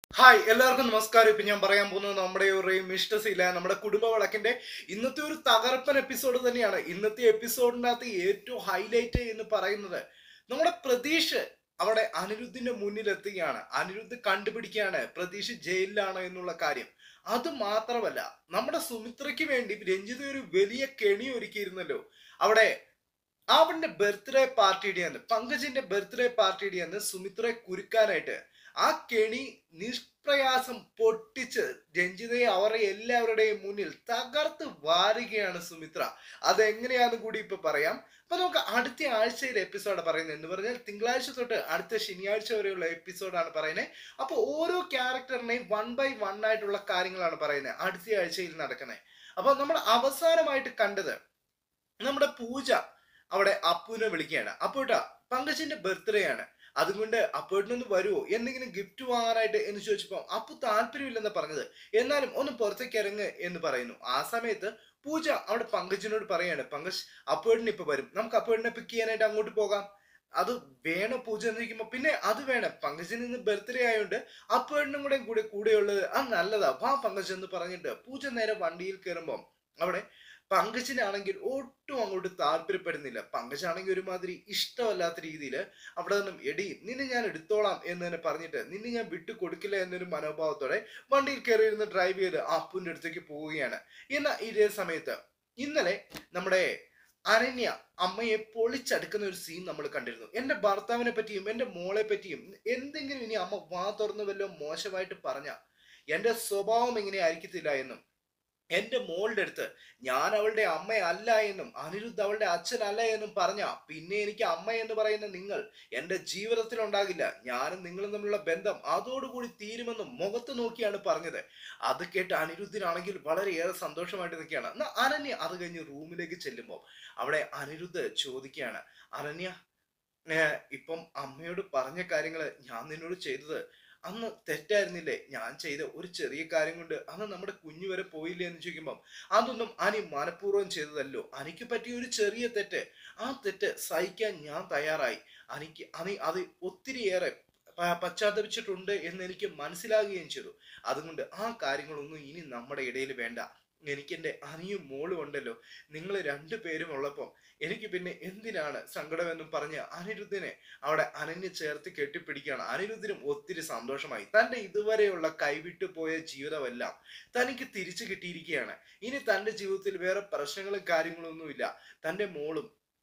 hi എല്ലാവർക്കും നമസ്കാരം ഇപ്പൊ ഞാൻ പറയാൻ പോകുന്നത് നമ്മുടെ ഒരു മിഷ്ടസില്ല നമ്മുടെ കുടുംബ വിളക്കിന്റെ ഇന്നത്തെ ഒരു തകർപ്പൻ എപ്പിസോഡ് തന്നെയാണ് ഇന്നത്തെ എപ്പിസോഡിനകത്ത് ഏറ്റവും ഹൈലൈറ്റ് എന്ന് പറയുന്നത് നമ്മുടെ പ്രതീഷ് അവിടെ അനിരുദ്ധിന്റെ മുന്നിലെത്തുകയാണ് അനിരുദ്ധ് കണ്ടുപിടിക്കുകയാണ് പ്രതീഷ് ജയിലിലാണ് എന്നുള്ള കാര്യം അത് മാത്രമല്ല നമ്മുടെ സുമിത്രയ്ക്ക് വേണ്ടി രഞ്ജിത ഒരു വലിയ കെണി ഒരുക്കിയിരുന്നല്ലോ അവിടെ അവന്റെ ബർത്ത്ഡേ പാർട്ടിയുടെ അന്ന് പങ്കജിന്റെ ബർത്ത്ഡേ പാർട്ടിയുടെ അന്ന് സുമിത്രയെ കുരുക്കാനായിട്ട് ആ കെണി നിഷ്പ്രയാസം പൊട്ടിച്ച് രഞ്ജിതയെ അവരെ എല്ലാവരുടെയും മുന്നിൽ തകർത്ത് വാരുകയാണ് സുമിത്ര അതെങ്ങനെയാന്ന് കൂടി ഇപ്പൊ പറയാം അപ്പൊ നമുക്ക് അടുത്ത ആഴ്ചയിലെ എപ്പിസോഡ് പറയുന്നത് എന്ന് പറഞ്ഞാൽ തിങ്കളാഴ്ച തൊട്ട് അടുത്ത ശനിയാഴ്ച വരെയുള്ള എപ്പിസോഡാണ് പറയുന്നത് അപ്പൊ ഓരോ ക്യാരക്ടറിനെയും വൺ ബൈ വൺ ആയിട്ടുള്ള കാര്യങ്ങളാണ് പറയുന്നത് അടുത്ത ആഴ്ചയിൽ നടക്കുന്നത് അപ്പൊ നമ്മൾ അവസാനമായിട്ട് കണ്ടത് നമ്മുടെ പൂജ അവിടെ അപ്പുവിനെ വിളിക്കുകയാണ് അപ്പോട്ടാ പങ്കജിന്റെ ബർത്ത്ഡേ ആണ് അതുകൊണ്ട് അപ്പോട്ടിനൊന്ന് വരുമോ എന്തെങ്കിലും ഗിഫ്റ്റ് വാങ്ങാനായിട്ട് എന്ന് ചോദിച്ചപ്പോൾ അപ്പു താല്പര്യമില്ലെന്ന് പറഞ്ഞത് എന്നാലും ഒന്ന് പുറത്തേക്ക് ഇറങ്ങ് എന്ന് പറയുന്നു ആ സമയത്ത് പൂജ അവിടെ പങ്കജിനോട് പറയാണ് പങ്കജ് അപ്പോട്ടിന് ഇപ്പൊ വരും നമുക്ക് അപ്പോട്ടിനെ പിക്ക് ചെയ്യാനായിട്ട് അങ്ങോട്ട് പോകാം അത് വേണം പൂജ എന്ന് ചോദിക്കുമ്പോൾ പിന്നെ അത് വേണം പങ്കജിന് ഇന്ന് ബർത്ത്ഡേ ആയതുകൊണ്ട് അപ്പോട്ടിനും കൂടെ കൂടെ കൂടെയുള്ളത് അത് നല്ലതാ വാ പങ്കജ് എന്ന് പറഞ്ഞിട്ട് പൂജ നേരെ വണ്ടിയിൽ കയറുമ്പോൾ അവിടെ പങ്കജിനാണെങ്കിൽ ഒട്ടും അങ്ങോട്ട് താല്പര്യപ്പെടുന്നില്ല പങ്കജാണെങ്കിൽ ഒരുമാതിരി ഇഷ്ടമല്ലാത്ത രീതിയിൽ അവിടെ നിന്നും എടി നിന്നെ ഞാൻ എടുത്തോളാം എന്ന് തന്നെ പറഞ്ഞിട്ട് നിന്നെ ഞാൻ വിട്ടു കൊടുക്കില്ല എന്നൊരു മനോഭാവത്തോടെ വണ്ടിയിൽ കയറി ഇരുന്ന് ഡ്രൈവ് ചെയ്ത് അപ്പുവിന്റെ അടുത്തേക്ക് പോവുകയാണ് എന്നാൽ ഇതേ സമയത്ത് ഇന്നലെ നമ്മുടെ അനന്യ അമ്മയെ പൊളിച്ചടുക്കുന്ന ഒരു സീൻ നമ്മൾ കണ്ടിരുന്നു എന്റെ ഭർത്താവിനെ പറ്റിയും എന്റെ മോളെ പറ്റിയും എന്തെങ്കിലും ഇനി അമ്മ വാ തുറന്നു വല്ലോ മോശമായിട്ട് പറഞ്ഞ എന്റെ സ്വഭാവം എങ്ങനെ ആയിരിക്കത്തില്ല എന്നും എന്റെ മോളുടെ അടുത്ത് ഞാൻ അവളുടെ അമ്മയല്ല എന്നും അനിരുദ്ധ് അവളുടെ അച്ഛനല്ല എന്നും പറഞ്ഞ പിന്നെ എനിക്ക് അമ്മ എന്ന് പറയുന്ന നിങ്ങൾ എന്റെ ജീവിതത്തിൽ ഉണ്ടാകില്ല ഞാനും നിങ്ങളും തമ്മിലുള്ള ബന്ധം അതോടുകൂടി തീരുമെന്നും മുഖത്ത് നോക്കിയാണ് പറഞ്ഞത് അത് കേട്ട് അനിരുദ്ധിനാണെങ്കിൽ വളരെയേറെ സന്തോഷമായിട്ട് നിൽക്കുകയാണ് എന്നാ അനന്യ അത് കഴിഞ്ഞ് റൂമിലേക്ക് ചെല്ലുമ്പോൾ അവിടെ അനിരുദ്ധ് ചോദിക്കുകയാണ് അനന്യ ഏർ ഇപ്പം അമ്മയോട് പറഞ്ഞ കാര്യങ്ങൾ ഞാൻ നിന്നോട് ചെയ്തത് അന്ന് തെറ്റായിരുന്നില്ലേ ഞാൻ ചെയ്ത ഒരു ചെറിയ കാര്യം കൊണ്ട് അന്ന് നമ്മുടെ കുഞ്ഞു വരെ പോയില്ലേ എന്ന് ചോദിക്കുമ്പം അതൊന്നും അനി മനഃപൂർവ്വം ചെയ്തതല്ലോ അനിക്ക് പറ്റിയ ഒരു ചെറിയ തെറ്റ് ആ തെറ്റ് സഹിക്കാൻ ഞാൻ തയ്യാറായി അനിക്ക് അനി അത് ഒത്തിരിയേറെ പ- പശ്ചാത്തപിച്ചിട്ടുണ്ട് എന്ന് എനിക്ക് മനസ്സിലാകുകയും ചെയ്തു അതുകൊണ്ട് ആ കാര്യങ്ങളൊന്നും ഇനി നമ്മുടെ ഇടയിൽ വേണ്ട എനിക്ക് എൻ്റെ അനിയും മോളും ഉണ്ടല്ലോ നിങ്ങൾ രണ്ടുപേരും ഉള്ളപ്പോൾ എനിക്ക് പിന്നെ എന്തിനാണ് സങ്കടമെന്നും പറഞ്ഞ് അനിരുദ്ധിനെ അവിടെ അനന്യ ചേർത്ത് കെട്ടിപ്പിടിക്കുകയാണ് അനിരുദ്ധിനും ഒത്തിരി സന്തോഷമായി തന്റെ ഇതുവരെയുള്ള കൈവിട്ടു പോയ ജീവിതമെല്ലാം തനിക്ക് തിരിച്ചു കിട്ടിയിരിക്കുകയാണ് ഇനി തന്റെ ജീവിതത്തിൽ വേറെ പ്രശ്നങ്ങളും കാര്യങ്ങളും ഒന്നുമില്ല തന്റെ മോളും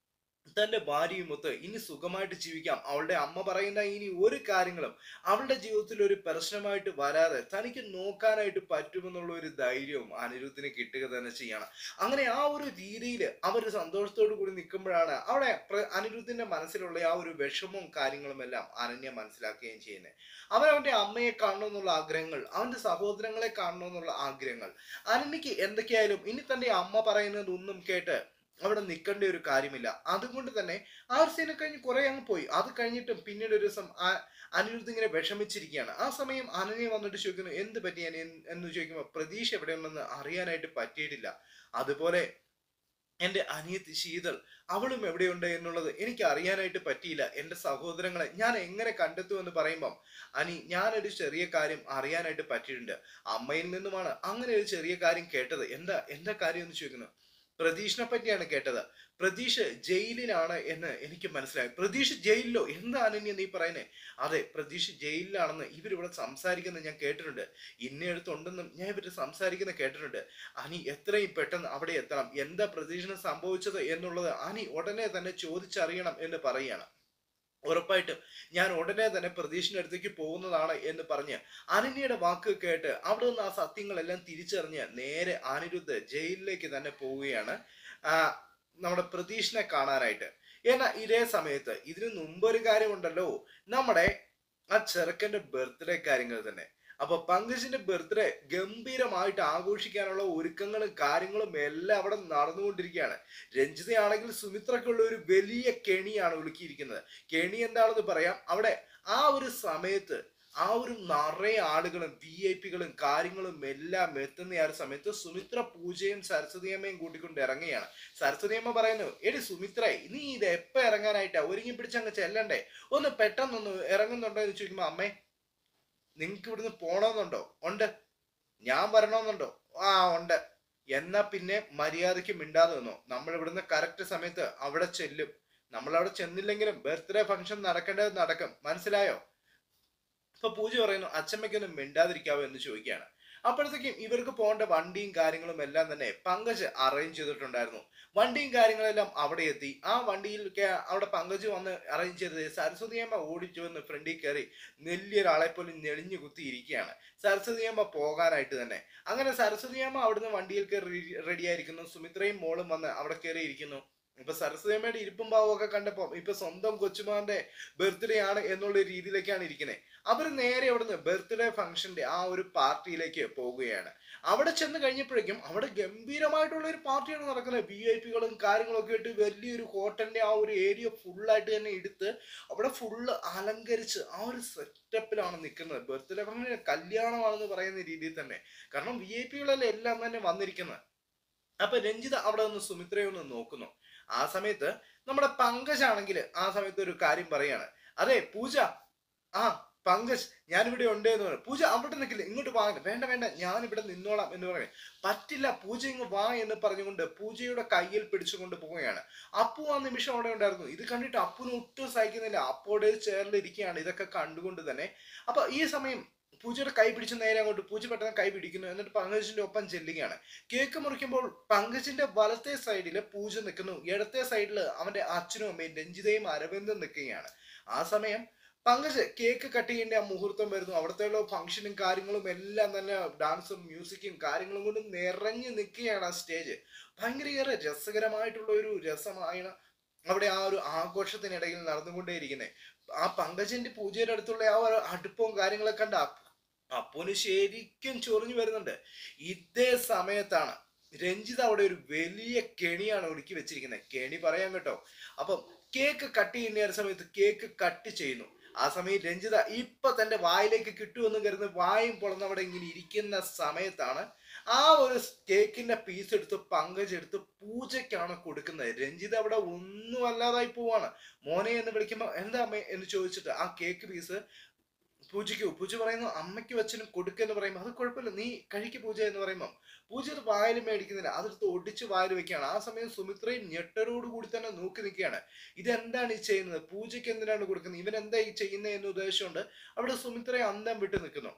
തന്റെ ഭാര്യയുമൊത്ത് ഇനി സുഖമായിട്ട് ജീവിക്കാം അവളുടെ അമ്മ പറയുന്ന ഇനി ഒരു കാര്യങ്ങളും അവളുടെ ജീവിതത്തിൽ ഒരു പ്രശ്നമായിട്ട് വരാതെ തനിക്ക് നോക്കാനായിട്ട് പറ്റുമെന്നുള്ള ഒരു ധൈര്യവും അനിരുദ്ധിന് കിട്ടുക തന്നെ ചെയ്യണം അങ്ങനെ ആ ഒരു രീതിയിൽ അവർ സന്തോഷത്തോടു കൂടി നിൽക്കുമ്പോഴാണ് അവിടെ പ്ര- അനിരുദ്ധിന്റെ മനസ്സിലുള്ള ആ ഒരു വിഷമവും കാര്യങ്ങളും എല്ലാം അനന്യ മനസ്സിലാക്കുകയും ചെയ്യുന്നത് അവൻ അവന്റെ അമ്മയെ കാണണമെന്നുള്ള ആഗ്രഹങ്ങൾ അവന്റെ സഹോദരങ്ങളെ കാണണമെന്നുള്ള ആഗ്രഹങ്ങൾ അനന്യക്ക് എന്തൊക്കെയായാലും ഇനി തന്റെ അമ്മ പറയുന്നതൊന്നും കേട്ട് അവിടെ നിൽക്കേണ്ട ഒരു കാര്യമില്ല അതുകൊണ്ട് തന്നെ ആ ഒരു സീനെ കഴിഞ്ഞ് കുറെ അങ്ങ് പോയി അത് കഴിഞ്ഞിട്ടും പിന്നീട് ഒരു ദിവസം ആ- അനിരുദ്ധ് ഇങ്ങനെ വിഷമിച്ചിരിക്കുകയാണ് ആ സമയം അനന്യ വന്നിട്ട് ചോദിക്കുന്നു എന്ത് പറ്റി അനിയൻ എന്ന് ചോദിക്കുമ്പോൾ പ്രതീക്ഷ എവിടെയുണ്ടെന്ന് അറിയാനായിട്ട് പറ്റിയിട്ടില്ല അതുപോലെ എന്റെ അനിയത്തി ശീതൾ അവളും എവിടെയുണ്ട് എന്നുള്ളത് എനിക്ക് അറിയാനായിട്ട് പറ്റിയില്ല എന്റെ സഹോദരങ്ങളെ ഞാൻ എങ്ങനെ കണ്ടെത്തും എന്ന് പറയുമ്പം അനി ഞാനൊരു ചെറിയ കാര്യം അറിയാനായിട്ട് പറ്റിയിട്ടുണ്ട് അമ്മയിൽ നിന്നുമാണ് അങ്ങനെ ഒരു ചെറിയ കാര്യം കേട്ടത് എന്താ എന്താ കാര്യം എന്ന് ചോദിക്കുന്നു പ്രതീഷിനെ പറ്റിയാണ് കേട്ടത് പ്രതീഷ് ജയിലിലാണ് എന്ന് എനിക്ക് മനസ്സിലായി പ്രതീഷ് ജയിലിലോ എന്താ അനന്യ നീ പറയുന്നേ അതെ പ്രതീഷ് ജയിലിലാണെന്ന് ഇവരിവിടെ സംസാരിക്കുന്നത് ഞാൻ കേട്ടിട്ടുണ്ട് ഇന്നടുത്തുണ്ടെന്നും ഞാൻ ഇവര് സംസാരിക്കുന്ന കേട്ടിട്ടുണ്ട് അനി എത്രയും പെട്ടെന്ന് അവിടെ എത്തണം എന്താ പ്രതീഷിന് സംഭവിച്ചത് എന്നുള്ളത് അനി ഉടനെ തന്നെ ചോദിച്ചറിയണം എന്ന് പറയുകയാണ് ഉറപ്പായിട്ടും ഞാൻ ഉടനെ തന്നെ പ്രതീഷിന്റെ അടുത്തേക്ക് പോകുന്നതാണ് എന്ന് പറഞ്ഞ് അനന്യയുടെ വാക്ക് കേട്ട് അവിടെ നിന്ന് ആ സത്യങ്ങളെല്ലാം തിരിച്ചറിഞ്ഞ് നേരെ അനിരുദ്ധ് ജയിലിലേക്ക് തന്നെ പോവുകയാണ് ആ, നമ്മുടെ പ്രതീഷിനെ കാണാനായിട്ട് എന്നാൽ ഇതേ സമയത്ത് ഇതിനു മുമ്പ് ഒരു കാര്യമുണ്ടല്ലോ നമ്മുടെ ആ ചെറുക്കന്റെ ബർത്ത്ഡേ കാര്യങ്ങൾ തന്നെ അപ്പൊ പങ്കജിന്റെ ബർത്ത്ഡേ ഗംഭീരമായിട്ട് ആഘോഷിക്കാനുള്ള ഒരുക്കങ്ങളും കാര്യങ്ങളും എല്ലാം അവിടെ നടന്നുകൊണ്ടിരിക്കുകയാണ് രഞ്ജിതയാണെങ്കിൽ സുമിത്രക്കുള്ള ഒരു വലിയ കെണിയാണ് ഒരുക്കിയിരിക്കുന്നത് കെണി എന്താണെന്ന് പറയാം അവിടെ ആ ഒരു സമയത്ത് ആ ഒരു നിറയെ ആളുകളും വി ഐ പികളും കാര്യങ്ങളും എല്ലാം എത്തുന്ന ആ ഒരു സമയത്ത് സുമിത്ര പൂജയും സരസ്വതിയമ്മയും കൂട്ടിക്കൊണ്ട് ഇറങ്ങുകയാണ് സരസ്വതിയമ്മ പറയുന്നു എടി സുമിത്ര നീ ഇത് എപ്പോ ഇറങ്ങാനായിട്ടാ ഒരുങ്ങി പിടിച്ചങ്ങ് ചെല്ലണ്ടേ ഒന്ന് പെട്ടെന്നൊന്ന് ഇറങ്ങുന്നുണ്ടോ എന്ന് ചോദിക്കുമ്പോ അമ്മേ നിങ്ങൾക്ക് ഇവിടുന്ന് പോണമെന്നുണ്ടോ ഉണ്ട് ഞാൻ വരണമെന്നുണ്ടോ ആ ഉണ്ട് എന്നാ പിന്നെ മര്യാദയ്ക്ക് മിണ്ടാതെ നിന്നോ നമ്മൾ ഇവിടുന്ന് കറക്റ്റ് സമയത്ത് അവിടെ ചെല്ലും നമ്മൾ അവിടെ ചെന്നില്ലെങ്കിലും ബർത്ത്ഡേ ഫംഗ്ഷൻ നടക്കേണ്ടത് നടക്കും മനസ്സിലായോ ഇപ്പൊ പൂജ പറയുന്നു അച്ഛമ്മയ്ക്കൊന്നും മിണ്ടാതിരിക്കാവോ എന്ന് ചോദിക്കുകയാണ് അപ്പോഴത്തേക്കും ഇവർക്ക് പോകേണ്ട വണ്ടിയും കാര്യങ്ങളും എല്ലാം തന്നെ പങ്കജ് അറേഞ്ച് ചെയ്തിട്ടുണ്ടായിരുന്നു വണ്ടിയും കാര്യങ്ങളെല്ലാം അവിടെ എത്തി ആ വണ്ടിയിലൊക്കെ അവിടെ പങ്കജ് വന്ന് അറേഞ്ച് ചെയ്തത് സരസ്വതിയമ്മ ഓടിച്ചു വന്ന് ഫ്രണ്ടിൽ കയറി നെല്ലിയൊരാളെ പോലും ഞെളിഞ്ഞു കുത്തി ഇരിക്കുകയാണ് സരസ്വതിയമ്മ പോകാനായിട്ട് തന്നെ അങ്ങനെ സരസ്വതിയമ്മ അവിടുന്ന് വണ്ടിയിൽ കയറി റെഡി ആയിരിക്കുന്നു സുമിത്രയും മോളും വന്ന് അവിടെ കയറി ഇരിക്കുന്നു ഇപ്പൊ സരസ്വതിയമ്മയുടെ ഇരിപ്പും ഭാവവും ഒക്കെ കണ്ടപ്പോ ഇപ്പൊ സ്വന്തം കൊച്ചുമാന്റെ ബർത്ത്ഡേ ആണ് എന്നുള്ള രീതിയിലേക്കാണ് ഇരിക്കുന്നത് അവർ നേരെ അവിടുന്ന് ബർത്ത്ഡേ ഫംഗ്ഷന്റെ ആ ഒരു പാർട്ടിയിലേക്ക് പോവുകയാണ് അവിടെ ചെന്ന് കഴിഞ്ഞപ്പോഴേക്കും അവിടെ ഗംഭീരമായിട്ടുള്ള ഒരു പാർട്ടിയാണ് നടക്കുന്നത് വി ഐ പികളും കാര്യങ്ങളും ഒക്കെ ആയിട്ട് വലിയൊരു ഹോട്ടലിന്റെ ആ ഒരു ഏരിയ ഫുള്ളായിട്ട് തന്നെ എടുത്ത് അവിടെ ഫുള്ള് അലങ്കരിച്ച് ആ ഒരു സെറ്റപ്പിലാണ് നിൽക്കുന്നത് ബർത്ത്ഡേ ഫംഗ്ഷൻ കല്യാണമാണെന്ന് പറയുന്ന രീതിയിൽ തന്നെ കാരണം വി ഐ പികളെല്ലാം എല്ലാം തന്നെ വന്നിരിക്കുന്നത് അപ്പൊ രഞ്ജിത അവിടെ ഒന്ന് സുമിത്രയെ ഒന്ന് നോക്കുന്നു ആ സമയത്ത് നമ്മുടെ പങ്കജ് ആണെങ്കിൽ ആ സമയത്ത് ഒരു കാര്യം പറയാണ് അതെ പൂജ ആ പങ്കജ് ഞാനിവിടെ ഉണ്ട് എന്ന് പറഞ്ഞു പൂജ അവിടെ നിൽക്കില്ല ഇങ്ങോട്ട് വാ വേണ്ട വേണ്ട ഞാൻ ഇവിടെ നിന്നോളാം എന്ന് പറഞ്ഞു പറ്റില്ല പൂജ ഇങ്ങ് വാ എന്ന് പറഞ്ഞുകൊണ്ട് പൂജയുടെ കയ്യിൽ പിടിച്ചുകൊണ്ട് പോവുകയാണ് അപ്പു ആ നിമിഷം അവിടെ ഉണ്ടായിരുന്നു ഇത് കണ്ടിട്ട് അപ്പുന് ഒട്ടും സഹിക്കുന്നില്ല അപ്പോടെ ചെയറിൽ ഇരിക്കുകയാണ് ഇതൊക്കെ കണ്ടുകൊണ്ട് തന്നെ അപ്പൊ ഈ സമയം പൂജയുടെ കൈ പിടിച്ച് നേരെ അങ്ങോട്ട് പൂജ പെട്ടെന്ന് കൈ പിടിക്കുന്നു എന്നിട്ട് പങ്കജിന്റെ ഒപ്പം ചെല്ലുകയാണ് കേക്ക് മുറിക്കുമ്പോൾ പങ്കജിന്റെ വലത്തെ സൈഡിൽ പൂജ നിൽക്കുന്നു ഇടത്തെ സൈഡിൽ അവന്റെ അച്ഛനും അമ്മയും രഞ്ജിതയും അരവിന്ദും നിൽക്കുകയാണ് ആ സമയം പങ്കജ് കേക്ക് കട്ട് ചെയ്യേണ്ട ആ മുഹൂർത്തം വരുന്നു അവിടുത്തെ ഫംഗ്ഷനും കാര്യങ്ങളും എല്ലാം തന്നെ ഡാൻസും മ്യൂസിക്കും കാര്യങ്ങളും കൊണ്ട് നിറഞ്ഞു നിൽക്കുകയാണ് ആ സ്റ്റേജ് ഭയങ്കര രസകരമായിട്ടുള്ള ഒരു രസമാണ് അവിടെ ആ ഒരു ആഘോഷത്തിനിടയിൽ നടന്നുകൊണ്ടേയിരിക്കുന്നത് ആ പങ്കജിന്റെ പൂജയുടെ അടുത്തുള്ള ആ ഒരു അടുപ്പവും കാര്യങ്ങളൊക്കെ കണ്ട അപ്പൂന് ശരിക്കും ചൊറിഞ്ഞു വരുന്നുണ്ട് ഇതേ സമയത്താണ് രഞ്ജിത അവിടെ ഒരു വലിയ കെണിയാണ് ഒരുക്കി വെച്ചിരിക്കുന്നത് കെണി പറയാൻ കേട്ടോ അപ്പം കേക്ക് കട്ട് ചെയ്യുന്ന സമയത്ത് കേക്ക് കട്ട് ചെയ്യുന്നു ആ സമയം രഞ്ജിത ഇപ്പൊ തന്റെ വായിലേക്ക് കിട്ടുമെന്ന് കരുതുന്ന വായും പൊളന്ന് അവിടെ ഇങ്ങനെ ഇരിക്കുന്ന സമയത്താണ് ആ ഒരു കേക്കിന്റെ പീസ് എടുത്ത് പങ്കജ് എടുത്ത് പൂജയ്ക്കാണ് കൊടുക്കുന്നത് രഞ്ജിത അവിടെ ഒന്നും അല്ലാതായി പോവാണ് മോനെ എന്ന് വിളിക്കുമ്പോൾ എന്താ അമ്മേ എന്ന് ചോദിച്ചിട്ട് ആ കേക്ക് പീസ് പൂജയ്ക്കു പൂജ പറയുന്നു അമ്മയ്ക്ക് വച്ചനും കൊടുക്കെന്ന് പറയുമ്പോൾ അത് കുഴപ്പമില്ല നീ കഴിക്ക് പൂജ എന്ന് പറയുമ്പോൾ പൂജ അത് വായിൽ മേടിക്കുന്നില്ല അതെടുത്ത് ഒടിച്ച് വായിൽ വെക്കുകയാണ് ആ സമയം സുമിത്രയും ഞെട്ടരോട് കൂടി തന്നെ നോക്കി നിൽക്കുകയാണ് ഇതെന്താണ് ഈ ചെയ്യുന്നത് പൂജയ്ക്ക് എന്തിനാണ് കൊടുക്കുന്നത് ഇവൻ എന്താ ഈ ചെയ്യുന്നത് എന്ന് ഉദ്ദേശമുണ്ട് അവിടെ സുമിത്രയെ അന്തം വിട്ട് നിൽക്കുന്നു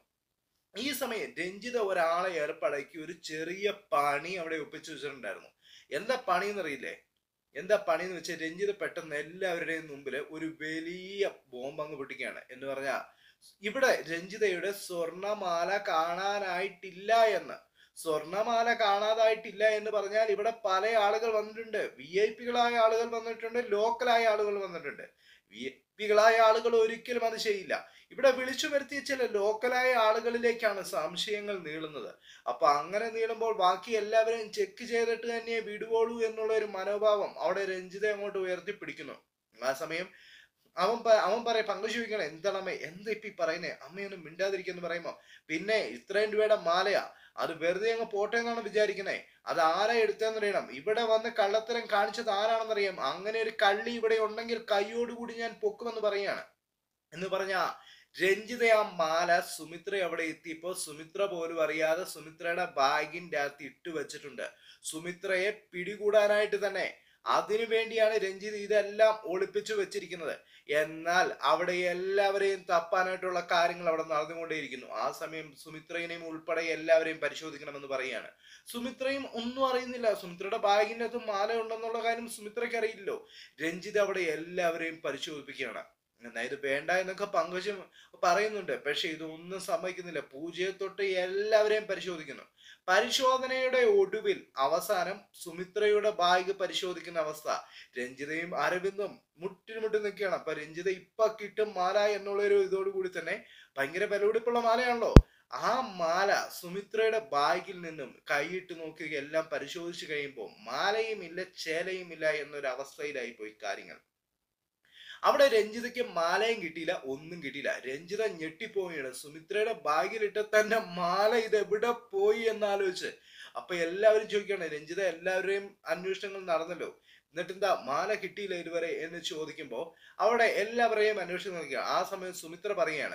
ഈ സമയം രഞ്ജിത ഒരാളെ ഏർപ്പാടാക്കി ഒരു ചെറിയ പണി അവിടെ ഒപ്പിച്ചു വെച്ചിട്ടുണ്ടായിരുന്നു എന്താ പണി എന്നറിയില്ലേ എന്താ പണി എന്ന് വെച്ചാൽ രഞ്ജിത പെട്ടെന്ന് എല്ലാവരുടെയും മുമ്പിൽ ഒരു വലിയ ബോംബ് അങ്ങ് പൊട്ടിക്കുകയാണ് എന്ന് പറഞ്ഞാൽ ഇവിടെ രഞ്ജിതയുടെ സ്വർണമാല കാണാനായിട്ടില്ല എന്ന് സ്വർണമാല കാണാതായിട്ടില്ല എന്ന് പറഞ്ഞാൽ ഇവിടെ പല ആളുകൾ വന്നിട്ടുണ്ട് വി ഐ പികളായ ആളുകൾ വന്നിട്ടുണ്ട് ലോക്കലായ ആളുകൾ വന്നിട്ടുണ്ട് വി ഐ പികളായ ആളുകൾ ഒരിക്കലും അത് ചെയ്യില്ല ഇവിടെ വിളിച്ചു വരുത്തിയ ചില ലോക്കലായ ആളുകളിലേക്കാണ് സംശയങ്ങൾ നീളുന്നത് അപ്പൊ അങ്ങനെ നീളുമ്പോൾ ബാക്കി എല്ലാവരെയും ചെക്ക് ചെയ്തിട്ട് തന്നെ വിടുവോളൂ എന്നുള്ള ഒരു മനോഭാവം അവിടെ രഞ്ജിത അങ്ങോട്ട് ഉയർത്തിപ്പിടിക്കുന്നു ആ സമയം അവൻ പ- അവൻ പറയാം പങ്കു ചോദിക്കണം എന്താണ് അമ്മ എന്താ ഇപ്പൊ ഈ പറയുന്നേ അമ്മയൊന്നും മിണ്ടാതിരിക്കുന്നു പറയുമ്പോ പിന്നെ ഇത്രയും രൂപയുടെ മാലയാ അത് വെറുതെ അങ്ങ് പോട്ടെ എന്നാണ് വിചാരിക്കുന്നേ അത് ആരാ എടുത്തതെന്നറിയണം ഇവിടെ വന്ന് കള്ളത്തരം കാണിച്ചത് ആരാണെന്നറിയാം അങ്ങനെ ഒരു കള്ളി ഇവിടെ ഉണ്ടെങ്കിൽ കൈയോടുകൂടി ഞാൻ പൊക്കുമെന്ന് പറയാണ് എന്ന് പറഞ്ഞ രഞ്ജിത ആ മാല സുമിത്ര അവിടെ എത്തിയപ്പോ സുമിത്ര പോലും അറിയാതെ സുമിത്രയുടെ ബാഗിന്റെ അകത്ത് ഇട്ട് വെച്ചിട്ടുണ്ട് സുമിത്രയെ പിടികൂടാനായിട്ട് തന്നെ അതിനു വേണ്ടിയാണ് രഞ്ജിത് ഇതെല്ലാം ഒളിപ്പിച്ചു വെച്ചിരിക്കുന്നത് എന്നാൽ അവിടെ എല്ലാവരെയും തപ്പാനായിട്ടുള്ള കാര്യങ്ങൾ അവിടെ നടന്നുകൊണ്ടേയിരിക്കുന്നു ആ സമയം സുമിത്രയെയും ഉൾപ്പെടെ എല്ലാവരെയും പരിശോധിക്കണമെന്ന് പറയുകയാണ് സുമിത്രയും ഒന്നും അറിയുന്നില്ല സുമിത്രയുടെ ബാഗിൻ്റെ അകത്ത് മാല ഉണ്ടെന്നുള്ള കാര്യം സുമിത്രയ്ക്ക് അറിയില്ലല്ലോ രഞ്ജിത് അവിടെ എല്ലാവരെയും പരിശോധിപ്പിക്കുകയാണ് എന്നാ ഇത് വേണ്ട എന്നൊക്കെ പങ്കജം പറയുന്നുണ്ട് പക്ഷെ ഇതൊന്നും സമ്മതിക്കുന്നില്ല പൂജയെ തൊട്ട് എല്ലാവരെയും പരിശോധിക്കുന്നു പരിശോധനയുടെ ഒടുവിൽ അവസാനം സുമിത്രയുടെ ബാഗ് പരിശോധിക്കുന്ന അവസ്ഥ രഞ്ജിതയും അരവിന്ദും മുട്ടിനുമുട്ടി നിൽക്കുകയാണ് അപ്പൊ രഞ്ജിത ഇപ്പൊ കിട്ടും മാല എന്നുള്ള ഒരു ഇതോടുകൂടി തന്നെ ഭയങ്കര വിലപിടിപ്പുള്ള മാലയാണല്ലോ ആ മാല സുമിത്രയുടെ ബാഗിൽ നിന്നും കൈയിട്ട് നോക്കി എല്ലാം പരിശോധിച്ചു കഴിയുമ്പോൾ മാലയും ഇല്ല ചേലയും ഇല്ല എന്നൊരു അവസ്ഥയിലായി പോയി കാര്യങ്ങൾ അവിടെ രഞ്ജിതയ്ക്ക് മാലയും കിട്ടിയില്ല ഒന്നും കിട്ടിയില്ല രഞ്ജിത ഞെട്ടിപ്പോവുകയാണ് സുമിത്രയുടെ ബാഗിലിട്ട് തന്റെ മാല ഇത് എവിടെ പോയി എന്നാലോചിച്ച് അപ്പൊ എല്ലാവരും ചോദിക്കുകയാണ് രഞ്ജിത എല്ലാവരുടെയും അന്വേഷണങ്ങൾ നടന്നല്ലോ എന്നിട്ട് എന്താ മാല കിട്ടിയില്ല ഇതുവരെ എന്ന് ചോദിക്കുമ്പോൾ അവിടെ എല്ലാവരെയും അന്വേഷണം നോക്കുക ആ സമയം സുമിത്ര പറയുകയാണ്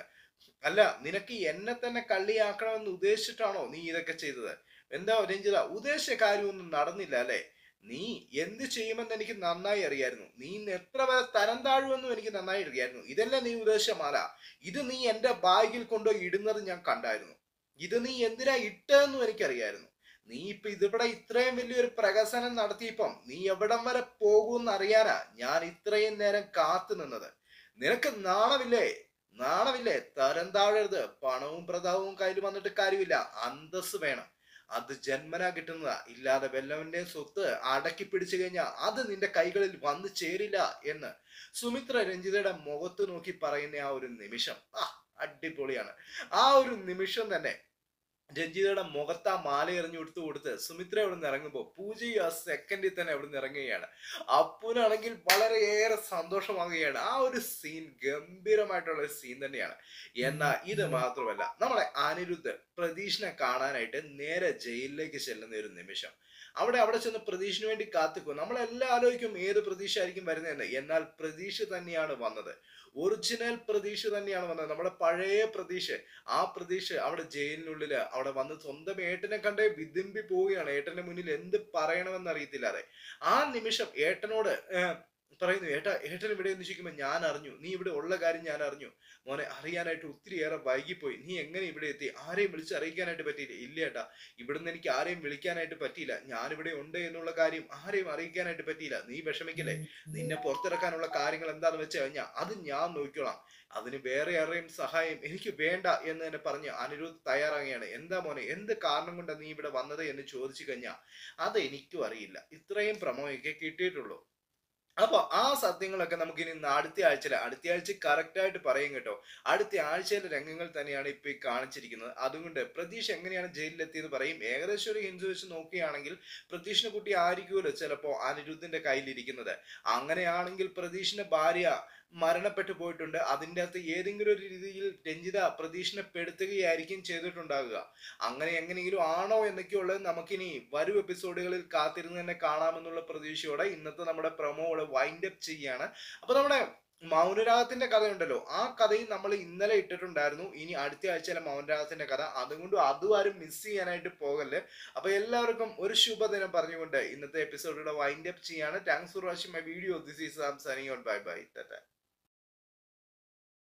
അല്ല നിനക്ക് എന്നെ തന്നെ കള്ളിയാക്കണമെന്ന് ഉദ്ദേശിച്ചിട്ടാണോ നീ ഇതൊക്കെ ചെയ്തത് എന്താ രഞ്ജിത ഉദ്ദേശിച്ച കാര്യമൊന്നും നടന്നില്ല അല്ലെ നീ എന്ത് ചെയ്യുമെന്ന് എനിക്ക് നന്നായി അറിയായിരുന്നു നീ ഇന്ന് എത്ര വരെ തരം താഴുമെന്നും എനിക്ക് നന്നായി അറിയായിരുന്നു ഇതല്ല നീ ഉദ്ദേശിച്ച മാല ഇത് നീ എന്റെ ബാഗിൽ കൊണ്ടുപോയി ഇടുന്നത് ഞാൻ കണ്ടായിരുന്നു ഇത് നീ എന്തിനാ ഇട്ടതെന്നും എനിക്കറിയായിരുന്നു നീ ഇപ്പൊ ഇതിവിടെ ഇത്രയും വലിയൊരു പ്രകസനം നടത്തിയപ്പം നീ എവിടം വരെ പോകുമെന്ന് അറിയാനാ ഞാൻ ഇത്രയും നേരം കാത്തു നിന്നത് നിനക്ക് നാണമില്ലേ നാണമില്ലേ തരം താഴരുത് പണവും പ്രതാപവും കയ്യിൽ വന്നിട്ട് കാര്യമില്ല അന്തസ് വേണം അത് ജന്മനാ കിട്ടുന്നതാ ഇല്ലാതെ വല്ലവന്റെ സ്വത്ത് അടക്കി പിടിച്ചു കഴിഞ്ഞാൽ അത് നിന്റെ കൈകളിൽ വന്നു ചേരില്ല എന്ന് സുമിത്ര രഞ്ജിതയുടെ മുഖത്ത് നോക്കി പറയുന്ന ആ ഒരു നിമിഷം ആ അടിപൊളിയാണ് ആ ഒരു നിമിഷം തന്നെ രഞ്ജിതയുടെ മുഖത്ത് ആ മാല എറിഞ്ഞു കൊടുത്ത് കൊടുത്ത് സുമിത്ര അവിടെ നിന്ന് ഇറങ്ങുമ്പോൾ പൂജ ആ സെക്കൻഡിൽ തന്നെ അവിടെ നിന്ന് ഇറങ്ങുകയാണ് അപ്പുനാണെങ്കിൽ വളരെയേറെ സന്തോഷമാകുകയാണ് ആ ഒരു സീൻ ഗംഭീരമായിട്ടുള്ള ഒരു സീൻ തന്നെയാണ് എന്നാൽ ഇത് മാത്രമല്ല നമ്മളെ അനിരുദ്ധ് പ്രതീഷിനെ കാണാനായിട്ട് നേരെ ജയിലിലേക്ക് ചെല്ലുന്ന ഒരു നിമിഷം അവിടെ അവിടെ ചെന്ന് പ്രതീഷിന് വേണ്ടി കാത്തിക്കും നമ്മളെല്ലാം ആലോചിക്കും ഏത് പ്രതീക്ഷ ആയിരിക്കും വരുന്നതെന്ന് എന്നാൽ പ്രതീക്ഷ തന്നെയാണ് വന്നത് ഒറിജിനൽ പ്രതീക്ഷ തന്നെയാണ് വന്നത് നമ്മുടെ പഴയ പ്രതീക്ഷ ആ പ്രതീക്ഷ അവിടെ ജയിലിനുള്ളിൽ അവിടെ വന്ന് സ്വന്തം ഏട്ടനെ കണ്ടേ വിതുമ്പി പോവുകയാണ് ഏട്ടന്റെ മുന്നിൽ എന്ത് പറയണമെന്ന് അറിയത്തില്ലാതെ ആ നിമിഷം ഏട്ടനോട് ഏഹ്, പറയുന്നു ഏട്ടാ ഏട്ടൻ ഇവിടെ എന്ന് ചോദിക്കുമ്പോൾ ഞാൻ അറിഞ്ഞു നീ ഇവിടെ ഉള്ള കാര്യം ഞാൻ അറിഞ്ഞു മോനെ അറിയാനായിട്ട് ഒത്തിരിയേറെ വൈകിപ്പോയി നീ എങ്ങനെ ഇവിടെ എത്തി ആരെയും വിളിച്ച് അറിയിക്കാനായിട്ട് പറ്റിയില്ല ഇല്ല ഏട്ടാ ഇവിടുന്ന് എനിക്ക് ആരെയും വിളിക്കാനായിട്ട് പറ്റിയില്ല ഞാനിവിടെ ഉണ്ട് എന്നുള്ള കാര്യം ആരെയും അറിയിക്കാനായിട്ട് പറ്റിയില്ല നീ വിഷമിക്കല്ലേ നിന്നെ പുറത്തിറക്കാനുള്ള കാര്യങ്ങൾ എന്താന്ന് വെച്ച് കഴിഞ്ഞാൽ അത് ഞാൻ നോക്കിക്കോളാം അതിന് വേറെ ആരുടെയും സഹായം എനിക്ക് വേണ്ട എന്ന് തന്നെ പറഞ്ഞ് അനിരുദ്ധ് തയ്യാറാകുകയാണ് എന്താ മോനെ എന്ത് കാരണം കൊണ്ടാണ് നീ ഇവിടെ വന്നത് എന്ന് ചോദിച്ചു കഴിഞ്ഞാൽ അത് എനിക്കും അറിയില്ല ഇത്രയും പ്രമോയൊക്കെ കിട്ടിയിട്ടുള്ളൂ അപ്പൊ ആ സത്യങ്ങളൊക്കെ നമുക്ക് ഇനി അടുത്ത ആഴ്ചയിൽ അടുത്ത ആഴ്ച കറക്റ്റ് ആയിട്ട് പറയും കേട്ടോ അടുത്ത ആഴ്ചയിലെ രംഗങ്ങൾ തന്നെയാണ് ഇപ്പൊ ഈ കാണിച്ചിരിക്കുന്നത് അതുകൊണ്ട് പ്രതീഷ് എങ്ങനെയാണ് ജയിലിലെത്തിയത് പറയും ഏകദേശം ഒരു ഹിന്ദു വെച്ച് നോക്കുകയാണെങ്കിൽ പ്രതീഷിന്റെ കുട്ടി ആയിരിക്കുമല്ലോ ചിലപ്പോ അനിരുദ്ധിന്റെ കയ്യിലിരിക്കുന്നത് അങ്ങനെയാണെങ്കിൽ പ്രതീഷിന്റെ ഭാര്യ മരണപ്പെട്ടു പോയിട്ടുണ്ട് അതിൻ്റെ അകത്ത് ഏതെങ്കിലും ഒരു രീതിയിൽ രഞ്ജിത പ്രതീക്ഷനെ പെടുത്തുകയായിരിക്കും ചെയ്തിട്ടുണ്ടാകുക അങ്ങനെ എങ്ങനെയെങ്കിലും ആണോ എന്നൊക്കെയുള്ളത് നമുക്കിനി വരും എപ്പിസോഡുകളിൽ കാത്തിരുന്ന് തന്നെ കാണാമെന്നുള്ള പ്രതീക്ഷയോടെ ഇന്നത്തെ നമ്മുടെ പ്രൊമോയുടെ വൈൻഡ് അപ്പ് ചെയ്യാണ് അപ്പൊ നമ്മുടെ മൗനരാഗത്തിന്റെ കഥയുണ്ടല്ലോ ആ കഥയും നമ്മൾ ഇന്നലെ ഇട്ടിട്ടുണ്ടായിരുന്നു ഇനി അടുത്ത ആഴ്ചയിലെ മൗനരാഗത്തിന്റെ കഥ അതുകൊണ്ട് അതും ആരും മിസ് ചെയ്യാനായിട്ട് പോകല്ലേ അപ്പൊ എല്ലാവർക്കും ഒരു ശുഭദിനം പറഞ്ഞുകൊണ്ട് ഇന്നത്തെ എപ്പിസോഡിയുടെ വൈൻഡ് അപ്പ് ചെയ്യാണ് thanks for watching my video this is Sam signing out bye bye Tata